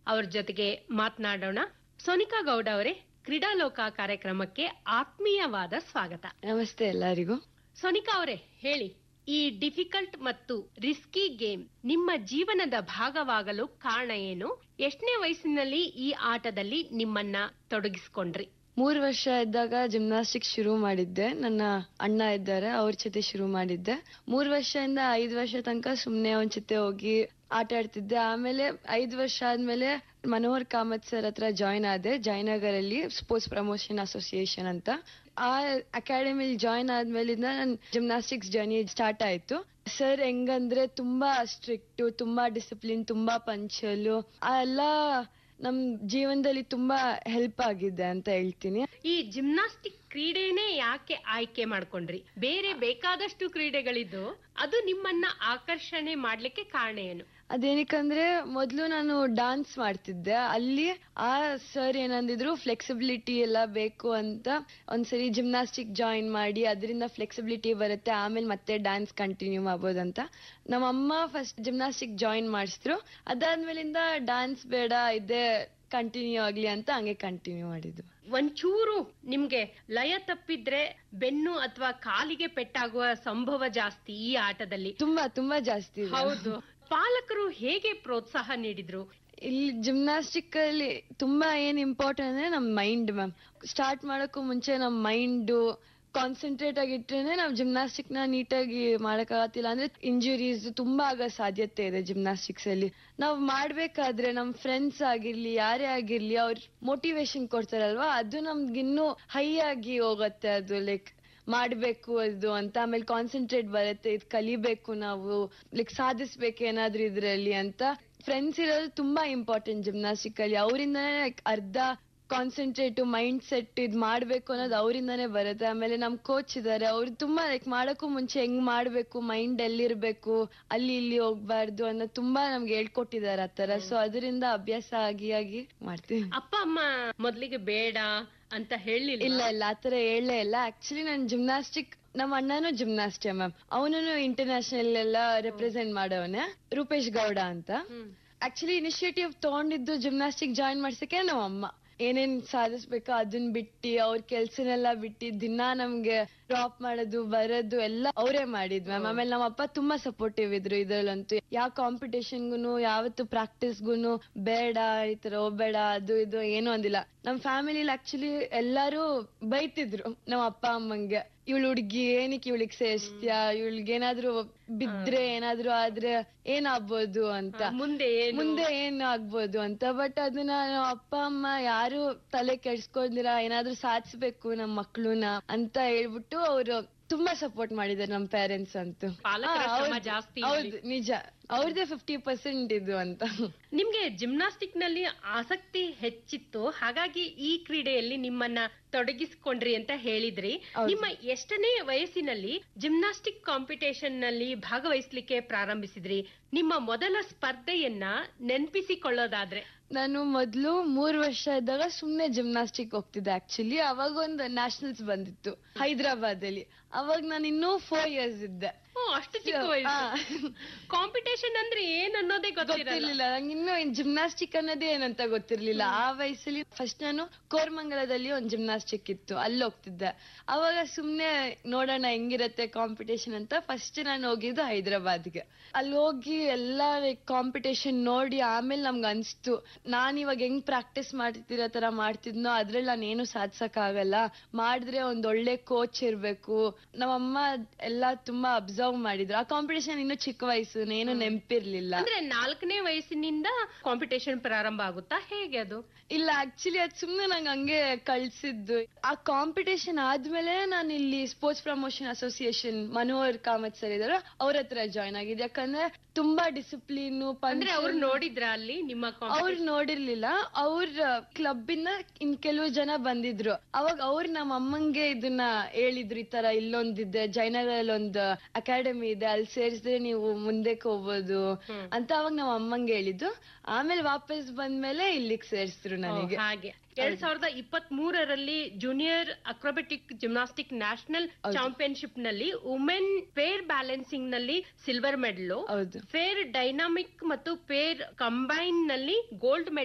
ಅವ್ರ ಜೊತೆಗೆ ಮಾತನಾಡೋಣ ಸೋನಿಕಾ ಗೌಡ ಅವರೇ ಕ್ರೀಡಾಲೋಕ ಕಾರ್ಯಕ್ರಮಕ್ಕೆ ಆತ್ಮೀಯವಾದ ಸ್ವಾಗತ ನಮಸ್ತೆ ಎಲ್ಲರಿಗೂ ಸೋನಿಕಾ ಅವರೇ ಹೇಳಿ ಈ ಡಿಫಿಕಲ್ಟ್ ಮತ್ತು ರಿಸ್ಕಿ ಗೇಮ್ ನಿಮ್ಮ ಜೀವನದ ಭಾಗವಾಗಲು ಕಾರಣ ಏನು ಎಷ್ಟನೇ ವಯಸ್ಸಿನಲ್ಲಿ ಈ ಆಟದಲ್ಲಿ ನಿಮ್ಮನ್ನ ತೊಡಗಿಸ್ಕೊಂಡ್ರಿ ಮೂರು ವರ್ಷ ಇದ್ದಾಗ ಜಿಮ್ನಾಸ್ಟಿಕ್ಸ್ ಶುರು ಮಾಡಿದ್ದೆ ನನ್ನ ಅಣ್ಣ ಇದ್ದಾರೆ ಅವ್ರ ಜೊತೆ ಶುರು ಮಾಡಿದ್ದೆ ಮೂರು ವರ್ಷದಿಂದ ಐದು ವರ್ಷ ತನಕ ಸುಮ್ನೆ ಅವನ ಜೊತೆ ಹೋಗಿ ಆಟ ಆಡ್ತಿದ್ದೆ ಆಮೇಲೆ ಐದು ವರ್ಷ ಆದ್ಮೇಲೆ ಮನೋಹರ್ ಕಾಮತ್ ಸರ್ ಹತ್ರ ಜಾಯ್ನ್ ಆದೆ ಜಯನಗರಲ್ಲಿ ಸ್ಪೋರ್ಟ್ಸ್ ಪ್ರಮೋಷನ್ ಅಸೋಸಿಯೇಷನ್ ಅಂತ ಆ ಅಕಾಡೆಮಿಲಿ ಜಾಯ್ನ್ ಆದ್ಮೇಲಿಂದ ನನ್ ಜಿಮ್ನಾಸ್ಟಿಕ್ಸ್ ಜರ್ನಿ ಸ್ಟಾರ್ಟ್ ಆಯ್ತು ಸರ್ ಹೆಂಗಂದ್ರೆ ತುಂಬಾ ಸ್ಟ್ರಿಕ್ಟ್ ತುಂಬಾ ಡಿಸಿಪ್ಲಿನ್ ತುಂಬಾ ಪಂಚಲು ಆ ಎಲ್ಲ ನಮ್ ಜೀವನದಲ್ಲಿ ತುಂಬಾ ಹೆಲ್ಪ್ ಆಗಿದೆ ಅಂತ ಹೇಳ್ತೀನಿ ಈ ಜಿಮ್ನಾಸ್ಟಿಕ್ ಕ್ರೀಡೆನೇ ಯಾಕೆ ಆಯ್ಕೆ ಮಾಡ್ಕೊಂಡ್ರಿ ಬೇರೆ ಬೇಕಾದಷ್ಟು ಕ್ರೀಡೆಗಳಿದ್ದು ಅದು ನಿಮ್ಮನ್ನ ಆಕರ್ಷಣೆ ಮಾಡ್ಲಿಕ್ಕೆ ಕಾರಣ ಏನು ಅದೇನಕ್ಕಂದ್ರೆ ಮೊದ್ಲು ನಾನು ಡಾನ್ಸ್ ಮಾಡ್ತಿದ್ದೆ ಅಲ್ಲಿ ಆ ಸರ್ ಏನಂದಿದ್ರು ಫ್ಲೆಕ್ಸಿಬಿಲಿಟಿ ಎಲ್ಲ ಬೇಕು ಅಂತ ಒಂದ್ಸರಿ ಜಿಮ್ನಾಸ್ಟಿಕ್ ಜಾಯಿನ್ ಮಾಡಿ ಅದರಿಂದ ಫ್ಲೆಕ್ಸಿಬಿಲಿಟಿ ಬರುತ್ತೆ ಆಮೇಲೆ ಮತ್ತೆ ಡ್ಯಾನ್ಸ್ ಕಂಟಿನ್ಯೂ ಮಾಡ್ಬೋದಂತ ನಮ್ಮಮ್ಮ ಫಸ್ಟ್ ಜಿಮ್ನಾಸ್ಟಿಕ್ ಜಾಯಿನ್ ಮಾಡಿಸಿದ್ರು ಅದಾದ್ಮೇಲಿಂದ ಡಾನ್ಸ್ ಬೇಡ ಇದೇ ಕಂಟಿನ್ಯೂ ಆಗ್ಲಿ ಅಂತ ಹಂಗೆ ಕಂಟಿನ್ಯೂ ಮಾಡಿದ್ದು ಒಂಚೂರು ನಿಮ್ಗೆ ಲಯ ತಪ್ಪಿದ್ರೆ ಬೆನ್ನು ಅಥವಾ ಕಾಲಿಗೆ ಪೆಟ್ಟಾಗುವ ಸಂಭವ ಜಾಸ್ತಿ ಈ ಆಟದಲ್ಲಿ ತುಂಬಾ ತುಂಬಾ ಜಾಸ್ತಿ ಇದೆ. ಹೌದು ಪಾಲಕರು ಹೇಗೆ ಪ್ರೋತ್ಸಾಹ ನೀಡಿದ್ರು ಇಲ್ಲಿ ಜಿಮ್ನಾಸ್ಟಿಕ್ ಅಲ್ಲಿ ತುಂಬಾ ಏನ್ ಇಂಪಾರ್ಟೆಂಟ್ ಅಂದ್ರೆ ನಮ್ ಮೈಂಡ್ ಮ್ಯಾಮ್ ಸ್ಟಾರ್ಟ್ ಮಾಡಕ್ಕೂ ಮುಂಚೆ ನಮ್ ಮೈಂಡ್ ಕಾನ್ಸಂಟ್ರೇಟ್ ಆಗಿಟ್ರೇನೆ ನಾವು ಜಿಮ್ನಾಸ್ಟಿಕ್ ನ ನೀಟಾಗಿ ಮಾಡಕ್ಕಾಗತ್ತಿಲ್ಲ ಅಂದ್ರೆ ಇಂಜುರೀಸ್ ತುಂಬಾ ಆಗೋ ಸಾಧ್ಯತೆ ಇದೆ ಜಿಮ್ನಾಸ್ಟಿಕ್ಸ್ ಅಲ್ಲಿ ನಾವು ಮಾಡ್ಬೇಕಾದ್ರೆ ನಮ್ ಫ್ರೆಂಡ್ಸ್ ಆಗಿರ್ಲಿ ಯಾರೇ ಆಗಿರ್ಲಿ ಅವ್ರ ಮೋಟಿವೇಶನ್ ಕೊಡ್ತಾರಲ್ವಾ ಅದು ನಮ್ಗಿನ್ನೂ ಹೈ ಆಗಿ ಹೋಗತ್ತೆ ಅದು ಲೈಕ್ ಮಾಡ್ಬೇಕು ಅದು ಅಂತ ಆಮೇಲೆ ಕಾನ್ಸಂಟ್ರೇಟ್ ಬರುತ್ತೆ ಇದು ಕಲಿಬೇಕು ನಾವು ಲೈಕ್ ಸಾಧಿಸ್ಬೇಕು ಏನಾದ್ರೂ ಇದ್ರಲ್ಲಿ ಅಂತ ಫ್ರೆಂಡ್ಸ್ ಇರೋದು ತುಂಬಾ ಇಂಪಾರ್ಟೆಂಟ್ ಜಿಮ್ನಾಸ್ಟಿಕ್ ಅಲ್ಲಿ ಅವರಿಂದನೇ ಲೈಕ್ ಅರ್ಧ ಕಾನ್ಸಂಟ್ರೇಟ್ ಮೈಂಡ್ ಸೆಟ್ ಇದ್ ಮಾಡ್ಬೇಕು ಅನ್ನೋದು ಅವರಿಂದಾನೇ ಬರುತ್ತೆ ಆಮೇಲೆ ನಮ್ ಕೋಚ್ ಇದಾರೆ ಅವ್ರು ತುಂಬಾ ಲೈಕ್ ಮಾಡಕ್ಕೂ ಮುಂಚೆ ಹೆಂಗ್ ಮಾಡ್ಬೇಕು ಮೈಂಡ್ ಎಲ್ಲಿರ್ಬೇಕು ಅಲ್ಲಿ ಇಲ್ಲಿ ಹೋಗ್ಬಾರ್ದು ಅನ್ನೋ ತುಂಬಾ ನಮ್ಗೆ ಹೇಳ್ಕೊಟ್ಟಿದ್ದಾರೆ ಆತರ ಸೊ ಅದರಿಂದ ಅಭ್ಯಾಸ ಆಗಿ ಆಗಿ ಮಾಡ್ತೀವಿ ಅಪ್ಪ ಅಮ್ಮ ಮೊದ್ಲಿಗೆ ಬೇಡ ಅಂತ ಹೇಳಿಲ್ಲ ಇಲ್ಲ ಇಲ್ಲ ಆತರ ಹೇಳಲೇ ಇಲ್ಲ ಆಕ್ಚುಲಿ ನಾನು ಜಿಮ್ನಾಸ್ಟಿಕ್ ನಮ್ಮ ಅಣ್ಣನೂ ಜಿಮ್ನಾಸ್ಟಿಕ್ ಮ್ಯಾಮ್ ಅವನು ಇಂಟರ್ನ್ಯಾಷನಲ್ ಎಲ್ಲ ರೆಪ್ರೆಸೆಂಟ್ ಮಾಡವನೆ ರೂಪೇಶ್ ಗೌಡ ಅಂತ ಹ್ಮ್. ಆಕ್ಚುಲಿ ಇನಿಷಿಯೇಟಿವ್ ತಗೊಂಡಿದ್ದು ಜಿಮ್ನಾಸ್ಟಿಕ್ ಜಾಯಿನ್ ಮಾಡ್ಸಕ್ಕೆ ನಮ್ಮ ಅಮ್ಮ ಏನೇನ್ ಸಾಧಿಸ್ಬೇಕೋ ಅದನ್ನ ಬಿಟ್ಟು ಅವ್ರ ಕೆಲ್ಸನೆಲ್ಲ ಬಿಟ್ಟು ದಿನ ನಮ್ಗೆ ಡ್ರಾಪ್ ಮಾಡೋದು ಬರೋದು ಎಲ್ಲ ಅವರೇ ಮಾಡಿದ್ ಮ್ಯಾಮ್ ಆಮೇಲೆ ನಮ್ಮ ಅಪ್ಪ ತುಂಬಾ ಸಪೋರ್ಟಿವ್ ಇದ್ರು ಇದ್ರಲ್ಲಂತೂ ಯಾವ ಕಾಂಪಿಟೇಷನ್ಗುನು ಯಾವತ್ತು ಪ್ರಾಕ್ಟೀಸ್ಗುನು ಬೇಡ ಈ ತರ ಹೋಗ್ಬೇಡ ಅದು ಇದು ಏನು ಅಂದಿಲ್ಲ ನಮ್ ಫ್ಯಾಮಿಲಿಲಿ ಆಕ್ಚುಲಿ ಎಲ್ಲಾರು ಬೈತಿದ್ರು ನಮ್ಮ ಅಪ್ಪ ಅಮ್ಮಂಗೆ ಇವಳು ಹುಡ್ಗಿ ಏನಕ್ಕೆ ಇವಳಿಗೆ ಸೇರಿಸ್ತೀಯ ಇವಳಿಗೆ ಏನಾದ್ರೂ ಬಿದ್ರೆ ಏನಾದ್ರೂ ಆದ್ರೆ ಏನಾಗ್ಬೋದು ಅಂತ ಮುಂದೆ ಏನು ಮುಂದೆ ಏನ್ ಆಗ್ಬೋದು ಅಂತ ಬಟ್ ಅದನ್ನ ನಮ್ಮ ಅಪ್ಪ ಅಮ್ಮ ಯಾರು ತಲೆ ಕೆಡ್ಸ್ಕೊಂಡಿರ ಏನಾದ್ರೂ ಸಾಧಿಸ್ಬೇಕು ನಮ್ ಮಕ್ಳುನ ಅಂತ ಹೇಳ್ಬಿಟ್ಟು ಅವ್ರು ತುಂಬಾ ಸಪೋರ್ಟ್ ಮಾಡಿದ್ದಾರೆ ನಮ್ ಪೇರೆಂಟ್ಸ್ ಅಂತೂ ಪಾಲಕರ ಹಾ, ಶ್ರಮ ಹೌದು, ಜಾಸ್ತಿ ಹೌದು ನಿಜ ಅವ್ರದೇ ಫಿಫ್ಟಿ ಪರ್ಸೆಂಟ್ ಇದು ಅಂತ ನಿಮ್ಗೆ ಜಿಮ್ನಾಸ್ಟಿಕ್ ನಲ್ಲಿ ಆಸಕ್ತಿ ಹೆಚ್ಚಿತ್ತು ಹಾಗಾಗಿ ಈ ಕ್ರೀಡೆಯಲ್ಲಿ ನಿಮ್ಮನ್ನ ತೊಡಗಿಸಿಕೊಂಡ್ರಿ ಅಂತ ಹೇಳಿದ್ರಿ ಹೌದು. ನಿಮ್ಮ ಎಷ್ಟನೇ ವಯಸ್ಸಿನಲ್ಲಿ ಜಿಮ್ನಾಸ್ಟಿಕ್ ಕಾಂಪಿಟೇಷನ್ ನಲ್ಲಿ ಭಾಗವಹಿಸ್ಲಿಕ್ಕೆ ಪ್ರಾರಂಭಿಸಿದ್ರಿ ನಿಮ್ಮ ಮೊದಲ ಸ್ಪರ್ಧೆಯನ್ನ ನೆನಪಿಸಿಕೊಳ್ಳೋದಾದ್ರೆ ನಾನು ಮೊದ್ಲು ಮೂರ್ ವರ್ಷ ಇದ್ದಾಗ ಸುಮ್ನೆ ಜಿಮ್ನಾಸ್ಟಿಕ್ ಹೋಗ್ತಿದ್ದೆ ಆಕ್ಚುಲಿ ಅವಾಗ ಒಂದು ನ್ಯಾಷನಲ್ಸ್ ಬಂದಿತ್ತು ಹೈದರಾಬಾದ್ ಅಲ್ಲಿ ಅವಾಗ ನಾನು ಇನ್ನೂ ಫೋರ್ ಇಯರ್ಸ್ ಇದ್ದೆ ಓ ಅಷ್ಟು ಚಿಕ್ಕ ವಯಸ್ಸು ಕಾಂಪಿಟೇಷನ್ ಅಂದ್ರೆ ಏನ್ ಅನ್ನೋದೇ ಗೊತ್ತಿರಲ್ಲ ಗೊತ್ತಿರ್ಲಿಲ್ಲ ನಂಗೆ ಇನ್ನೂ ಜಿಮ್ನಾಸ್ಟಿಕ್ ಅನ್ನೋದೇ ಏನಂತ ಗೊತ್ತಿರ್ಲಿಲ್ಲ ಆ ವಯಸ್ಸಲ್ಲಿ ಫಸ್ಟ್ ನಾನು ಕೋರ್ಮಂಗಲದಲ್ಲಿ ಒಂದ್ ಜಿಮ್ನಾಸ್ಟಿಕ್ ಇತ್ತು ಅಲ್ಲಿ ಹೋಗ್ತಿದ್ದೆ ಅವಾಗ ಸುಮ್ನೆ ನೋಡೋಣ ಹೆಂಗಿರತ್ತೆ ಕಾಂಪಿಟೇಷನ್ ಅಂತ ಫಸ್ಟ್ ನಾನು ಹೋಗಿದ್ದು ಹೈದರಾಬಾದ್ಗೆ ಅಲ್ಲಿ ಹೋಗಿ ಎಲ್ಲ ಕಾಂಪಿಟೇಷನ್ ನೋಡಿ ಆಮೇಲೆ ನಮ್ಗೆ ಅನ್ಸ್ತು ನಾನ್ ಇವಾಗ ಹೆಂಗ್ ಪ್ರಾಕ್ಟೀಸ್ ಮಾಡ್ತಿರೋ ತರ ಮಾಡ್ತಿದ್ನೋ ಅದ್ರಲ್ಲಿ ನಾನು ಏನು ಸಾಧ್ಸಕ್ ಆಗಲ್ಲ ಮಾಡಿದ್ರೆ ಒಂದ್ ಒಳ್ಳೆ ಕೋಚ್ ಇರ್ಬೇಕು ನಮ್ಮಮ್ಮ ಎಲ್ಲ ತುಂಬಾ ಅಬ್ಸರ್ವ್ ಮಾಡಿದ್ರು ಆ ಕಾಂಪಿಟೇಷನ್ ಇನ್ನು ಚಿಕ್ಕ ವಯಸ್ಸು ಏನು ನೆನಪಿರ್ಲಿಲ್ಲ ಅಂದ್ರೆ ನಾಲ್ಕನೇ ವಯಸ್ಸಿನಿಂದ ಕಾಂಪಿಟೇಷನ್ ಪ್ರಾರಂಭ ಆಗುತ್ತಾ ಹೇಗೆ ಅದು ಇಲ್ಲ ಆಕ್ಚುಲಿ ಅದ್ ಸುಮ್ನೆ ನಂಗೆ ಹಂಗೆ ಕಳ್ಸಿದ್ದು ಆ ಕಾಂಪಿಟೇಷನ್ ಆದ್ಮೇಲೆ ನಾನು ಇಲ್ಲಿ sports promotion association Manohar Kamath sir ಇದಾರೆ ಅವ್ರ ಹತ್ರ ಜಾಯ್ನ್ ಆಗಿದ್ದು ಯಾಕಂದ್ರೆ ತುಂಬಾ ಡಿಸಿಪ್ಲಿನ್ ಅಂದ್ರೆ ಅವ್ರು ನೋಡಿದ್ರ ಅಲ್ಲಿ ನಿಮ್ಮ ಅವ್ರು ನೋಡಿರ್ಲಿಲ್ಲ ಅವ್ರ ಕ್ಲಬ್ ಇಂದ ಇನ್ ಕೆಲವು ಜನ ಬಂದಿದ್ರು ಅವಾಗ ಅವ್ರು ನಮ್ಮ ಅಮ್ಮಂಗೆ ಇದನ್ನ ಹೇಳಿದ್ರು ಈ ತರ ಇಲ್ಲೊಂದಿದೆ ಜೈನಗರಲ್ಲಿ ಒಂದು ಅಕಾಡೆಮಿ ಇದೆ ಅಲ್ಲಿ ಸೇರಿಸಿದ್ರೆ ನೀವು ಮುಂದಕ್ಕೆ ಹೋಗ್ಬೋದು ಹ್ಮ್. ಅಂತ ಅವಾಗ ನಮ್ಮ ಅಮ್ಮಂಗೆ ಹೇಳಿದ್ದು ಆಮೇಲೆ ವಾಪಸ್ ಬಂದ್ಮೇಲೆ ಇಲ್ಲಿಗೆ ಸೇರಿಸಿದ್ರು ನನಗೆ ಹಾಗೆ ಎರಡ್ ಸಾವಿರದ ಇಪ್ಪತ್ತ್ ಮೂರರಲ್ಲಿ ಜೂನಿಯರ್ ಅಕ್ರೋಬೆಟಿಕ್ ಜಿಮ್ನಾಸ್ಟಿಕ್ ನ್ಯಾಷನಲ್ ಹೌದು. ಚಾಂಪಿಯನ್ಶಿಪ್ ನಲ್ಲಿ ವುಮೆನ್ ಫೇರ್ ಬ್ಯಾಲೆನ್ಸಿಂಗ್ ನಲ್ಲಿ ಸಿಲ್ವರ್ ಮೆಡಲ್ ಹೌದು ಫೇರ್ ಡೈನಾಮಿಕ್ ಮತ್ತು ಫೇರ್ ಕಂಬೈನ್ ನಲ್ಲಿ ಗೋಲ್ಡ್ ಮೆಡಲ್